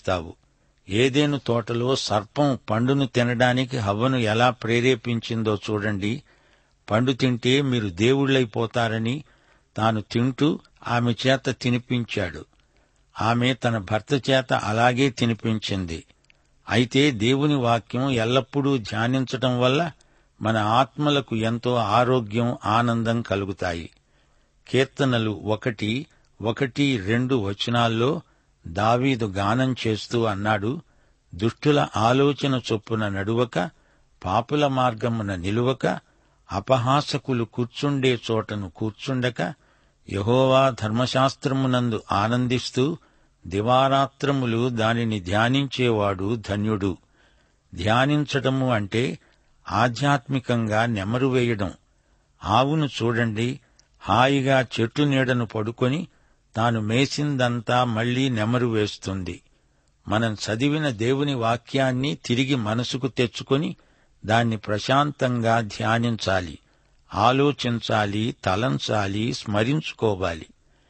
అనుభవిస్తావు ఏదేను తోటలో సర్పం పండును తినడానికి హవ్వను ఎలా ప్రేరేపించిందో చూడండి పండు తింటే మీరు దేవుళ్ళైపోతారని తాను తింటూ ఆమె చేత తినిపించాడు ఆమె తన భర్త చేత అలాగే తినిపించింది అయితే దేవుని వాక్యం ఎల్లప్పుడూ ధ్యానించటం వల్ల మన ఆత్మలకు ఎంతో ఆరోగ్యం ఆనందం కలుగుతాయి కీర్తనలు ఒకటి ఒకటి రెండు వచనాల్లో దావీదు గానం చేస్తూ అన్నాడు దుష్టుల ఆలోచన చొప్పున నడువక పాపుల మార్గమున నిలువక అపహాసకులు కూర్చుండే చోటను కూర్చుండక యహోవా ధర్మశాస్త్రమునందు ఆనందిస్తూ దివారాత్రములు దానిని ధ్యానించేవాడు ధన్యుడు ధ్యానించటము అంటే ఆధ్యాత్మికంగా నెమరు వేయడం ఆవును చూడండి హాయిగా చెట్టు నీడను పడుకొని తాను మేసిందంతా మళ్లీ నెమరు వేస్తుంది మనం చదివిన దేవుని వాక్యాన్ని తిరిగి మనసుకు తెచ్చుకొని దాన్ని ప్రశాంతంగా ధ్యానించాలి ఆలోచించాలి తలంచాలి స్మరించుకోవాలి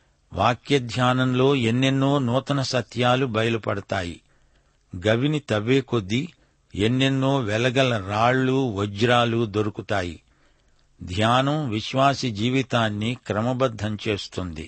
వాక్య ధ్యానంలో ఎన్నెన్నో నూతన సత్యాలు బయలుపడతాయి గవిని తవ్వే కొద్దీ ఎన్నెన్నో వెలగల రాళ్ళు వజ్రాలు దొరుకుతాయి ధ్యానం విశ్వాసి జీవితాన్ని క్రమబద్ధం చేస్తుంది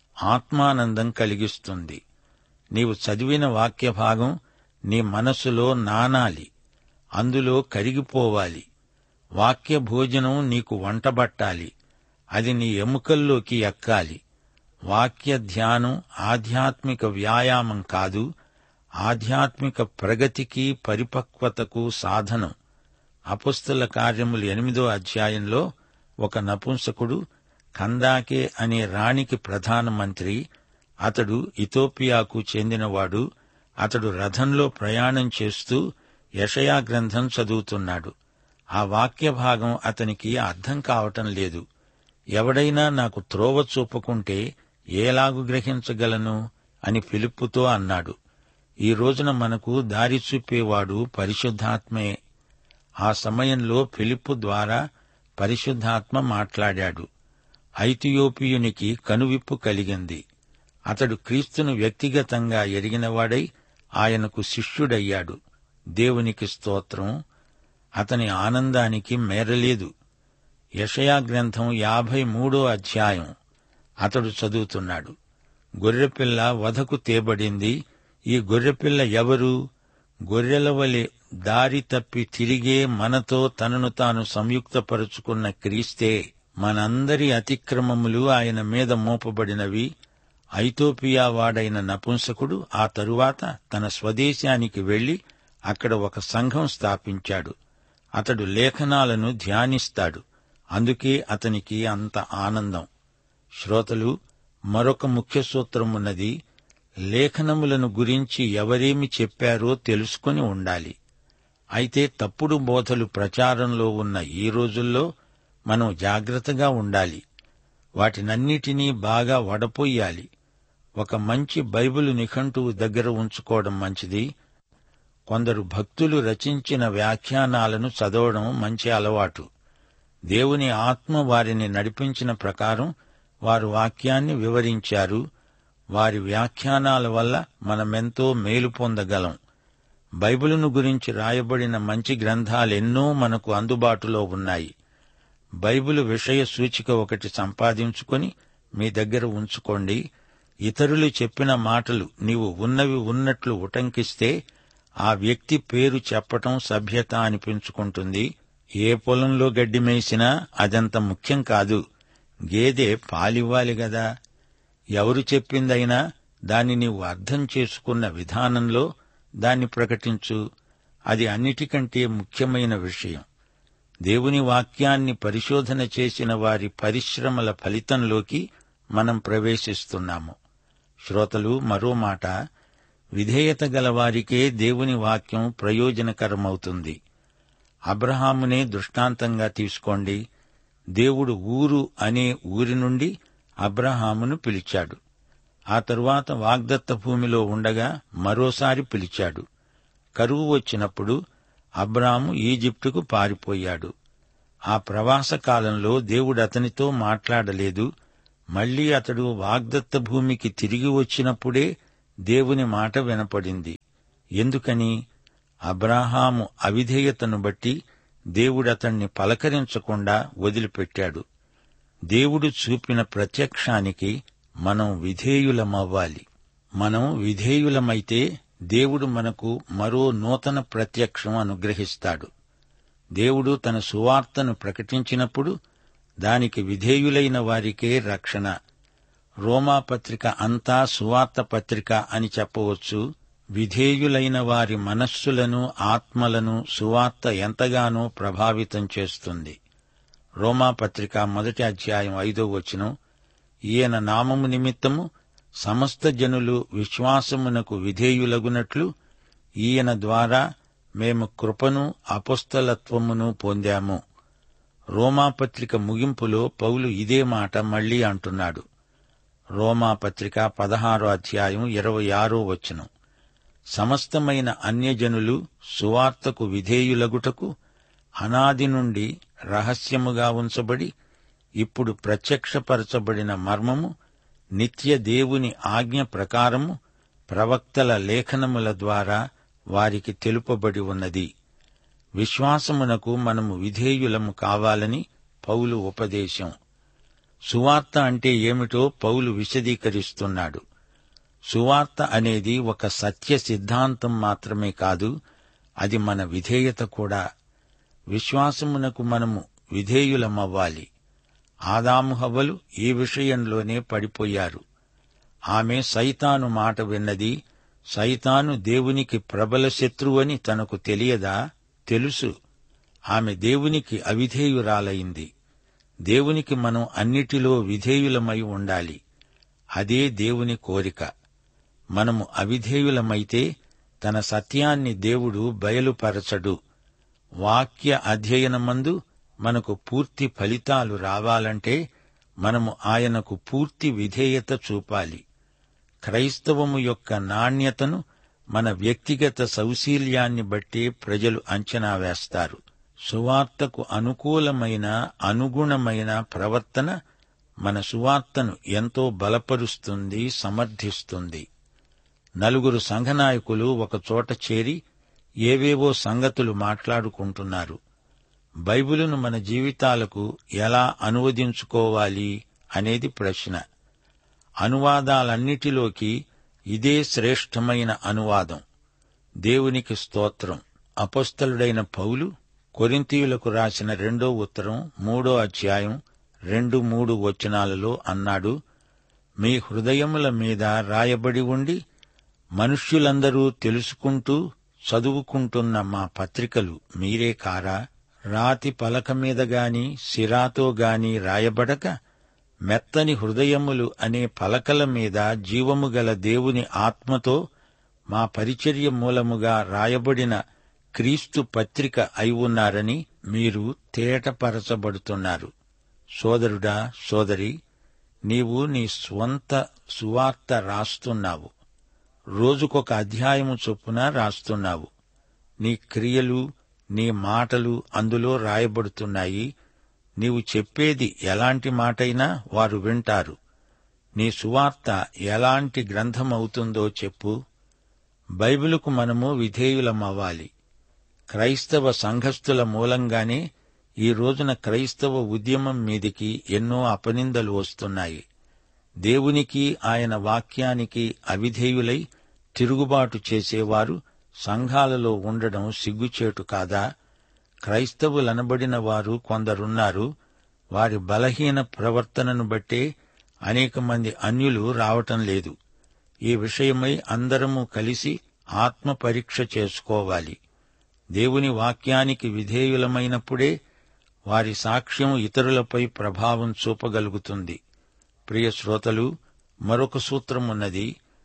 ఆత్మానందం కలిగిస్తుంది నీవు చదివిన వాక్య భాగం నీ మనసులో నానాలి అందులో కరిగిపోవాలి వాక్య భోజనం నీకు వంటబట్టాలి అది నీ ఎముకల్లోకి ఎక్కాలి వాక్య ధ్యానం ఆధ్యాత్మిక వ్యాయామం కాదు ఆధ్యాత్మిక ప్రగతికి పరిపక్వతకు సాధనం అపుస్తల కార్యములు ఎనిమిదో అధ్యాయంలో ఒక నపుంసకుడు కందాకే అనే రాణికి ప్రధానమంత్రి అతడు ఇథోపియాకు చెందినవాడు అతడు రథంలో ప్రయాణం చేస్తూ యషయా గ్రంథం చదువుతున్నాడు ఆ వాక్య భాగం అతనికి అర్థం కావటం లేదు ఎవడైనా నాకు త్రోవ చూపుకుంటే ఏలాగు గ్రహించగలను అని పిలుపుతో అన్నాడు ఈ రోజున మనకు దారి చూపేవాడు పరిశుద్ధాత్మే ఆ సమయంలో ఫిలిప్పు ద్వారా పరిశుద్ధాత్మ మాట్లాడాడు ఐతియోపియునికి కనువిప్పు కలిగింది అతడు క్రీస్తును వ్యక్తిగతంగా ఎరిగినవాడై ఆయనకు శిష్యుడయ్యాడు దేవునికి స్తోత్రం అతని ఆనందానికి మేరలేదు యషయా గ్రంథం యాభై మూడో అధ్యాయం అతడు చదువుతున్నాడు గొర్రెపిల్ల వధకు తేబడింది ఈ గొర్రెపిల్ల ఎవరు గొర్రెల వలె దారి తప్పి తిరిగే మనతో తనను తాను సంయుక్తపరుచుకున్న క్రీస్తే మనందరి అతిక్రమములు ఆయన మీద మోపబడినవి ఐతోపియా వాడైన నపుంసకుడు ఆ తరువాత తన స్వదేశానికి వెళ్లి అక్కడ ఒక సంఘం స్థాపించాడు అతడు లేఖనాలను ధ్యానిస్తాడు అందుకే అతనికి అంత ఆనందం శ్రోతలు మరొక ముఖ్య సూత్రమున్నది లేఖనములను గురించి ఎవరేమి చెప్పారో తెలుసుకుని ఉండాలి అయితే తప్పుడు బోధలు ప్రచారంలో ఉన్న ఈ రోజుల్లో మనం జాగ్రత్తగా ఉండాలి వాటినన్నిటినీ బాగా వడపోయాలి ఒక మంచి బైబిలు నిఘంటువు దగ్గర ఉంచుకోవడం మంచిది కొందరు భక్తులు రచించిన వ్యాఖ్యానాలను చదవడం మంచి అలవాటు దేవుని ఆత్మ వారిని నడిపించిన ప్రకారం వారు వాక్యాన్ని వివరించారు వారి వ్యాఖ్యానాల వల్ల మనమెంతో మేలు పొందగలం బైబిలును గురించి రాయబడిన మంచి గ్రంథాలెన్నో మనకు అందుబాటులో ఉన్నాయి బైబిలు విషయ సూచిక ఒకటి సంపాదించుకొని మీ దగ్గర ఉంచుకోండి ఇతరులు చెప్పిన మాటలు నీవు ఉన్నవి ఉన్నట్లు ఉటంకిస్తే ఆ వ్యక్తి పేరు చెప్పటం సభ్యత అనిపించుకుంటుంది ఏ పొలంలో గడ్డి మేసినా అదంత ముఖ్యం కాదు గేదె పాలివ్వాలి గదా ఎవరు చెప్పిందైనా దాన్ని నీవు అర్థం చేసుకున్న విధానంలో దాన్ని ప్రకటించు అది అన్నిటికంటే ముఖ్యమైన విషయం దేవుని వాక్యాన్ని పరిశోధన చేసిన వారి పరిశ్రమల ఫలితంలోకి మనం ప్రవేశిస్తున్నాము శ్రోతలు మరో మాట విధేయత గల వారికే దేవుని వాక్యం ప్రయోజనకరమవుతుంది అబ్రహామునే దృష్టాంతంగా తీసుకోండి దేవుడు ఊరు అనే ఊరి నుండి అబ్రహామును పిలిచాడు ఆ తరువాత వాగ్దత్త భూమిలో ఉండగా మరోసారి పిలిచాడు కరువు వచ్చినప్పుడు అబ్రాము ఈజిప్టుకు పారిపోయాడు ఆ ప్రవాస కాలంలో దేవుడు అతనితో మాట్లాడలేదు మళ్లీ అతడు వాగ్దత్త భూమికి తిరిగి వచ్చినప్పుడే దేవుని మాట వినపడింది ఎందుకని అబ్రాహాము అవిధేయతను బట్టి దేవుడతణ్ణి పలకరించకుండా వదిలిపెట్టాడు దేవుడు చూపిన ప్రత్యక్షానికి మనం విధేయులమవ్వాలి మనం విధేయులమైతే దేవుడు మనకు మరో నూతన ప్రత్యక్షం అనుగ్రహిస్తాడు దేవుడు తన సువార్తను ప్రకటించినప్పుడు దానికి విధేయులైన వారికే రక్షణ రోమాపత్రిక అంతా సువార్త పత్రిక అని చెప్పవచ్చు విధేయులైన వారి మనస్సులను ఆత్మలను సువార్త ఎంతగానో ప్రభావితం చేస్తుంది రోమాపత్రిక మొదటి అధ్యాయం ఐదో వచనం ఈయన నామము నిమిత్తము సమస్త జనులు విశ్వాసమునకు విధేయులగునట్లు ఈయన ద్వారా మేము కృపను అపుస్తలత్వమును పొందాము రోమాపత్రిక ముగింపులో పౌలు ఇదే మాట మళ్లీ అంటున్నాడు రోమాపత్రిక పదహారో అధ్యాయం ఇరవై ఆరో వచనం సమస్తమైన అన్యజనులు సువార్తకు విధేయులగుటకు అనాది నుండి రహస్యముగా ఉంచబడి ఇప్పుడు ప్రత్యక్షపరచబడిన మర్మము నిత్య దేవుని ఆజ్ఞ ప్రకారము ప్రవక్తల లేఖనముల ద్వారా వారికి తెలుపబడి ఉన్నది విశ్వాసమునకు మనము విధేయులము కావాలని పౌలు ఉపదేశం సువార్త అంటే ఏమిటో పౌలు విశదీకరిస్తున్నాడు సువార్త అనేది ఒక సత్య సిద్ధాంతం మాత్రమే కాదు అది మన విధేయత కూడా విశ్వాసమునకు మనము విధేయులమవ్వాలి ఆదాము హవ్వలు ఈ విషయంలోనే పడిపోయారు ఆమె సైతాను మాట విన్నది సైతాను దేవునికి ప్రబల శత్రువని తనకు తెలియదా తెలుసు ఆమె దేవునికి అవిధేయురాలైంది దేవునికి మనం అన్నిటిలో విధేయులమై ఉండాలి అదే దేవుని కోరిక మనము అవిధేయులమైతే తన సత్యాన్ని దేవుడు బయలుపరచడు వాక్య అధ్యయనమందు మనకు పూర్తి ఫలితాలు రావాలంటే మనము ఆయనకు పూర్తి విధేయత చూపాలి క్రైస్తవము యొక్క నాణ్యతను మన వ్యక్తిగత సౌశీల్యాన్ని బట్టి ప్రజలు అంచనా వేస్తారు సువార్తకు అనుకూలమైన అనుగుణమైన ప్రవర్తన మన సువార్తను ఎంతో బలపరుస్తుంది సమర్థిస్తుంది నలుగురు సంఘనాయకులు ఒకచోట చేరి ఏవేవో సంగతులు మాట్లాడుకుంటున్నారు బైబిలును మన జీవితాలకు ఎలా అనువదించుకోవాలి అనేది ప్రశ్న అనువాదాలన్నిటిలోకి ఇదే శ్రేష్టమైన అనువాదం దేవునికి స్తోత్రం అపస్థలుడైన పౌలు కొరింతీయులకు రాసిన రెండో ఉత్తరం మూడో అధ్యాయం రెండు మూడు వచనాలలో అన్నాడు మీ హృదయముల మీద రాయబడి ఉండి మనుష్యులందరూ తెలుసుకుంటూ చదువుకుంటున్న మా పత్రికలు మీరే కారా రాతి పలక మీద గాని సిరాతో గాని రాయబడక మెత్తని హృదయములు అనే పలకల మీద జీవము గల దేవుని ఆత్మతో మా పరిచర్య మూలముగా రాయబడిన క్రీస్తు పత్రిక అయి ఉన్నారని మీరు తేటపరచబడుతున్నారు సోదరుడా సోదరి నీవు నీ స్వంత సువార్త రాస్తున్నావు రోజుకొక అధ్యాయము చొప్పున రాస్తున్నావు నీ క్రియలు నీ మాటలు అందులో రాయబడుతున్నాయి నీవు చెప్పేది ఎలాంటి మాటైనా వారు వింటారు నీ సువార్త ఎలాంటి గ్రంథమవుతుందో చెప్పు బైబిలుకు మనము విధేయులమవ్వాలి క్రైస్తవ సంఘస్థుల మూలంగానే ఈ రోజున క్రైస్తవ ఉద్యమం మీదికి ఎన్నో అపనిందలు వస్తున్నాయి దేవునికి ఆయన వాక్యానికి అవిధేయులై తిరుగుబాటు చేసేవారు సంఘాలలో ఉండడం సిగ్గుచేటు కాదా క్రైస్తవులనబడిన వారు కొందరున్నారు వారి బలహీన ప్రవర్తనను బట్టే అనేక మంది అన్యులు రావటం లేదు ఈ విషయమై అందరము కలిసి ఆత్మ పరీక్ష చేసుకోవాలి దేవుని వాక్యానికి విధేయులమైనప్పుడే వారి సాక్ష్యం ఇతరులపై ప్రభావం చూపగలుగుతుంది ప్రియ శ్రోతలు మరొక సూత్రమున్నది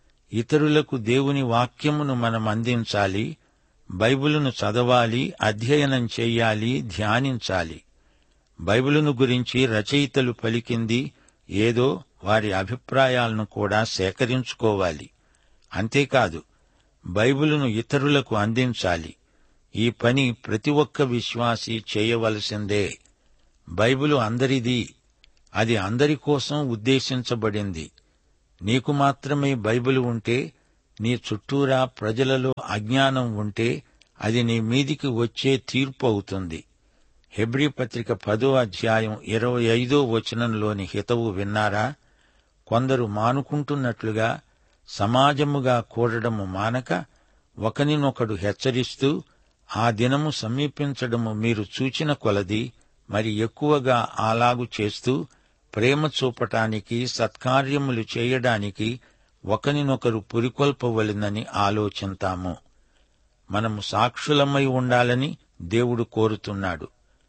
ఇతరులకు దేవుని వాక్యమును మనం అందించాలి బైబిలును చదవాలి అధ్యయనం చెయ్యాలి ధ్యానించాలి బైబిలును గురించి రచయితలు పలికింది ఏదో వారి అభిప్రాయాలను కూడా సేకరించుకోవాలి అంతేకాదు బైబిలును ఇతరులకు అందించాలి ఈ పని ప్రతి ఒక్క విశ్వాసి చేయవలసిందే బైబిలు అందరిది అది అందరి కోసం ఉద్దేశించబడింది నీకు మాత్రమే బైబిల్ ఉంటే నీ చుట్టూరా ప్రజలలో అజ్ఞానం ఉంటే అది నీ మీదికి వచ్చే తీర్పు అవుతుంది హెబ్రీ పత్రిక పదో అధ్యాయం ఇరవై ఐదో వచనంలోని హితవు విన్నారా కొందరు మానుకుంటున్నట్లుగా సమాజముగా కూడడము మానక ఒకనినొకడు హెచ్చరిస్తూ ఆ దినము సమీపించడము మీరు చూచిన కొలది మరి ఎక్కువగా అలాగు చేస్తూ ప్రేమ చూపటానికి సత్కార్యములు చేయడానికి ఒకనినొకరు పురికొల్పవలెనని ఆలోచింతాము మనము సాక్షులమై ఉండాలని దేవుడు కోరుతున్నాడు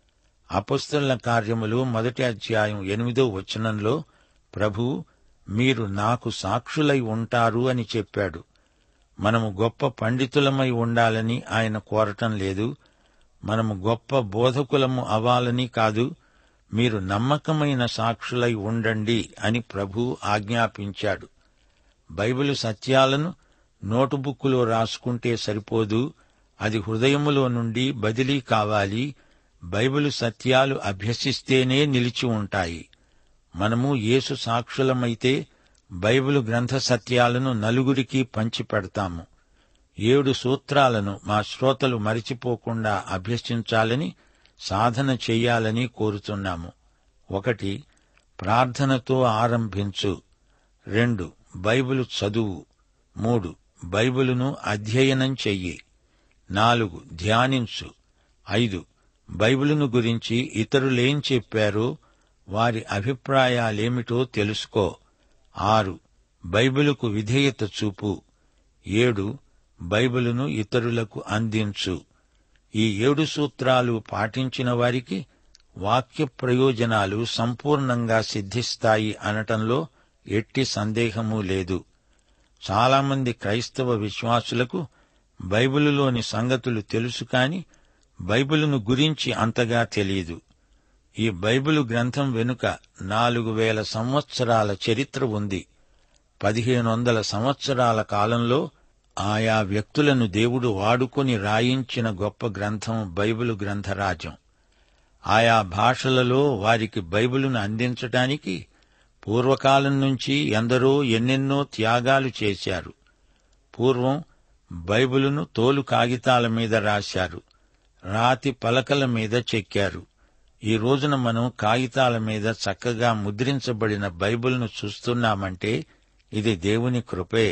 అపస్తుల కార్యములు మొదటి అధ్యాయం ఎనిమిదో వచనంలో ప్రభు మీరు నాకు సాక్షులై ఉంటారు అని చెప్పాడు మనము గొప్ప పండితులమై ఉండాలని ఆయన కోరటం లేదు మనము గొప్ప బోధకులము అవ్వాలని కాదు మీరు నమ్మకమైన సాక్షులై ఉండండి అని ప్రభు ఆజ్ఞాపించాడు బైబిలు సత్యాలను నోటుబుక్కులో రాసుకుంటే సరిపోదు అది హృదయములో నుండి బదిలీ కావాలి బైబిలు సత్యాలు అభ్యసిస్తేనే నిలిచి ఉంటాయి మనము యేసు సాక్షులమైతే బైబిలు గ్రంథ సత్యాలను నలుగురికి పంచిపెడతాము ఏడు సూత్రాలను మా శ్రోతలు మరిచిపోకుండా అభ్యసించాలని సాధన చెయ్యాలని కోరుతున్నాము ఒకటి ప్రార్థనతో ఆరంభించు రెండు బైబిలు చదువు మూడు బైబిలును అధ్యయనం చెయ్యి నాలుగు ధ్యానించు ఐదు బైబిలును గురించి ఇతరులేం చెప్పారో వారి అభిప్రాయాలేమిటో తెలుసుకో ఆరు బైబిలుకు విధేయత చూపు ఏడు బైబిలును ఇతరులకు అందించు ఈ ఏడు సూత్రాలు పాటించిన వారికి వాక్య ప్రయోజనాలు సంపూర్ణంగా సిద్ధిస్తాయి అనటంలో ఎట్టి సందేహమూ లేదు చాలామంది క్రైస్తవ విశ్వాసులకు బైబిలులోని సంగతులు తెలుసు కాని బైబిలును గురించి అంతగా తెలియదు ఈ బైబిలు గ్రంథం వెనుక నాలుగు వేల సంవత్సరాల చరిత్ర ఉంది పదిహేను వందల సంవత్సరాల కాలంలో ఆయా వ్యక్తులను దేవుడు వాడుకొని రాయించిన గొప్ప గ్రంథం బైబిలు గ్రంథరాజ్యం ఆయా భాషలలో వారికి బైబిలును అందించటానికి పూర్వకాలం నుంచి ఎందరో ఎన్నెన్నో త్యాగాలు చేశారు పూర్వం బైబిలును తోలు కాగితాల మీద రాశారు రాతి పలకల మీద చెక్కారు ఈ రోజున మనం కాగితాల మీద చక్కగా ముద్రించబడిన బైబిల్ను చూస్తున్నామంటే ఇది దేవుని కృపే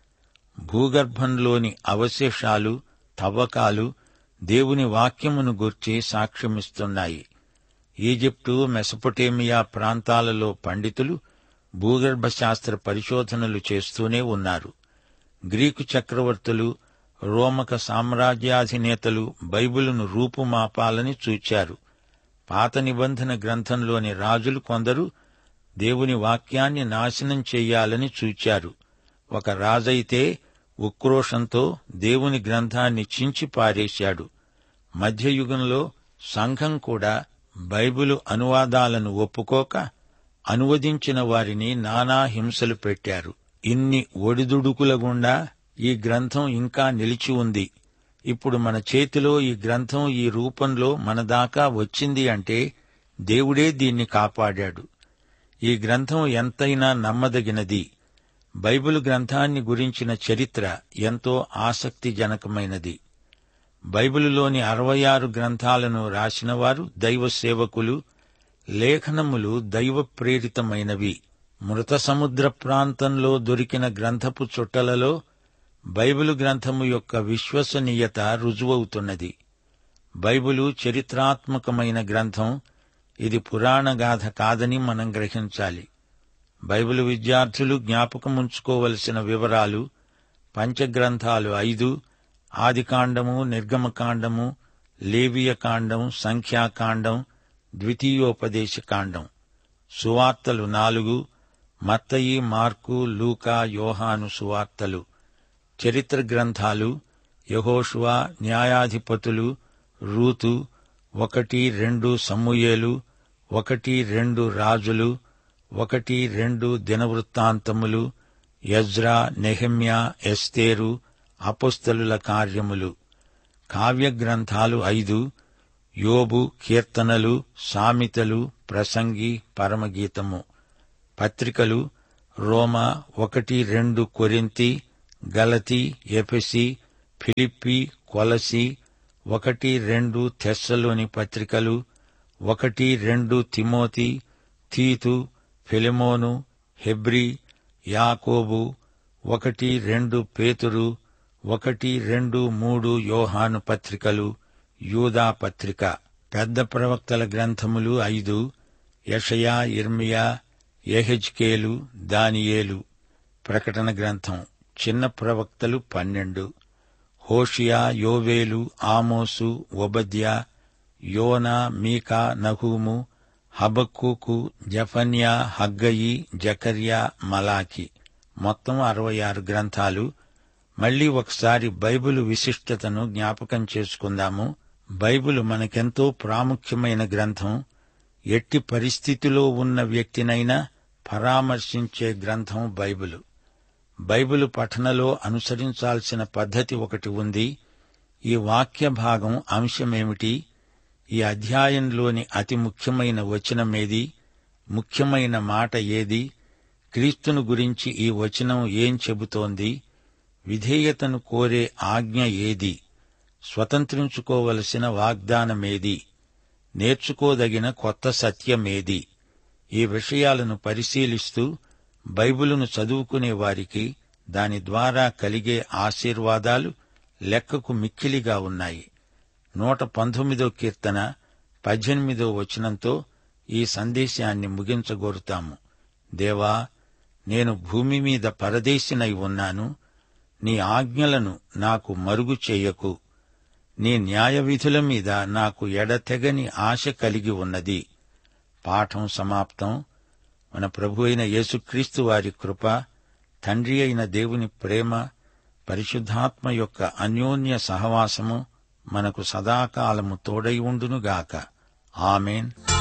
భూగర్భంలోని అవశేషాలు తవ్వకాలు దేవుని వాక్యమును గుర్చి సాక్ష్యమిస్తున్నాయి ఈజిప్టు మెసపొటేమియా ప్రాంతాలలో పండితులు భూగర్భ శాస్త్ర పరిశోధనలు చేస్తూనే ఉన్నారు గ్రీకు చక్రవర్తులు రోమక సామ్రాజ్యాధినేతలు బైబిలును రూపుమాపాలని చూచారు పాత నిబంధన గ్రంథంలోని రాజులు కొందరు దేవుని వాక్యాన్ని నాశనం చెయ్యాలని చూచారు ఒక రాజైతే ఉక్రోషంతో దేవుని గ్రంథాన్ని చించి పారేశాడు మధ్యయుగంలో సంఘం కూడా బైబిలు అనువాదాలను ఒప్పుకోక అనువదించిన వారిని నానా హింసలు పెట్టారు ఇన్ని ఒడిదుడుకుల గుండా ఈ గ్రంథం ఇంకా నిలిచి ఉంది ఇప్పుడు మన చేతిలో ఈ గ్రంథం ఈ రూపంలో మన దాకా వచ్చింది అంటే దేవుడే దీన్ని కాపాడాడు ఈ గ్రంథం ఎంతైనా నమ్మదగినది బైబిల్ గ్రంథాన్ని గురించిన చరిత్ర ఎంతో ఆసక్తిజనకమైనది బైబిలులోని అరవై ఆరు గ్రంథాలను రాసినవారు దైవ సేవకులు లేఖనములు దైవ ప్రేరితమైనవి మృత సముద్ర ప్రాంతంలో దొరికిన గ్రంథపు చుట్టలలో బైబిలు గ్రంథము యొక్క విశ్వసనీయత రుజువవుతున్నది బైబిలు చరిత్రాత్మకమైన గ్రంథం ఇది పురాణగాథ కాదని మనం గ్రహించాలి బైబిలు విద్యార్థులు జ్ఞాపకముంచుకోవలసిన వివరాలు పంచగ్రంథాలు ఐదు ఆదికాండము నిర్గమకాండము లేవియకాండం సంఖ్యాకాండం ద్వితీయోపదేశకాండం సువార్తలు నాలుగు మత్తయి మార్కు లూకా యోహాను సువార్తలు చరిత్ర గ్రంథాలు యహోషువా న్యాయాధిపతులు రూతు ఒకటి రెండు సమూయేలు ఒకటి రెండు రాజులు ఒకటి రెండు దినవృత్తాంతములు యజ్రా నెహమ్యా ఎస్తేరు అపుస్తలుల కార్యములు కావ్య గ్రంథాలు ఐదు యోబు కీర్తనలు సామెతలు ప్రసంగి పరమగీతము పత్రికలు రోమా ఒకటి రెండు కొరింతి గలతి ఎఫెసి ఫిలిప్పి కొలసి ఒకటి రెండు తెస్సలోని పత్రికలు ఒకటి రెండు తిమోతి తీతు ఫిలెమోను హెబ్రి యాకోబు ఒకటి రెండు పేతురు ఒకటి రెండు మూడు యోహాను పత్రికలు యూదా పత్రిక పెద్ద ప్రవక్తల గ్రంథములు ఐదు యషయా ఇర్మియా ఎహెజ్కేలు దానియేలు ప్రకటన గ్రంథం చిన్న ప్రవక్తలు పన్నెండు హోషియా యోవేలు ఆమోసు ఒబద్యా యోనా మీకా నహూము హబక్కూకు జఫన్యా హగ్గయి జకర్యా మలాకి మొత్తం అరవై ఆరు గ్రంథాలు మళ్లీ ఒకసారి బైబిలు విశిష్టతను జ్ఞాపకం చేసుకుందాము బైబిలు మనకెంతో ప్రాముఖ్యమైన గ్రంథం ఎట్టి పరిస్థితిలో ఉన్న వ్యక్తినైనా పరామర్శించే గ్రంథం బైబిలు బైబిలు పఠనలో అనుసరించాల్సిన పద్ధతి ఒకటి ఉంది ఈ వాక్య భాగం అంశమేమిటి ఈ అధ్యాయంలోని అతి ముఖ్యమైన వచనమేది ముఖ్యమైన మాట ఏది క్రీస్తును గురించి ఈ వచనం ఏం చెబుతోంది విధేయతను కోరే ఆజ్ఞ ఏది స్వతంత్రించుకోవలసిన వాగ్దానమేది నేర్చుకోదగిన కొత్త సత్యమేది ఈ విషయాలను పరిశీలిస్తూ బైబిలును చదువుకునే వారికి దాని ద్వారా కలిగే ఆశీర్వాదాలు లెక్కకు మిక్కిలిగా ఉన్నాయి నూట పంతొమ్మిదో కీర్తన పద్దెనిమిదో వచనంతో ఈ సందేశాన్ని ముగించగోరుతాము దేవా నేను భూమి మీద పరదేశినై ఉన్నాను నీ ఆజ్ఞలను నాకు మరుగు చేయకు నీ న్యాయ విధుల మీద నాకు ఎడతెగని ఆశ కలిగి ఉన్నది పాఠం సమాప్తం మన ప్రభు అయిన యేసుక్రీస్తు వారి కృప తండ్రి అయిన దేవుని ప్రేమ పరిశుద్ధాత్మ యొక్క అన్యోన్య సహవాసము మనకు సదాకాలము తోడై ఉండునుగాక ఆమెన్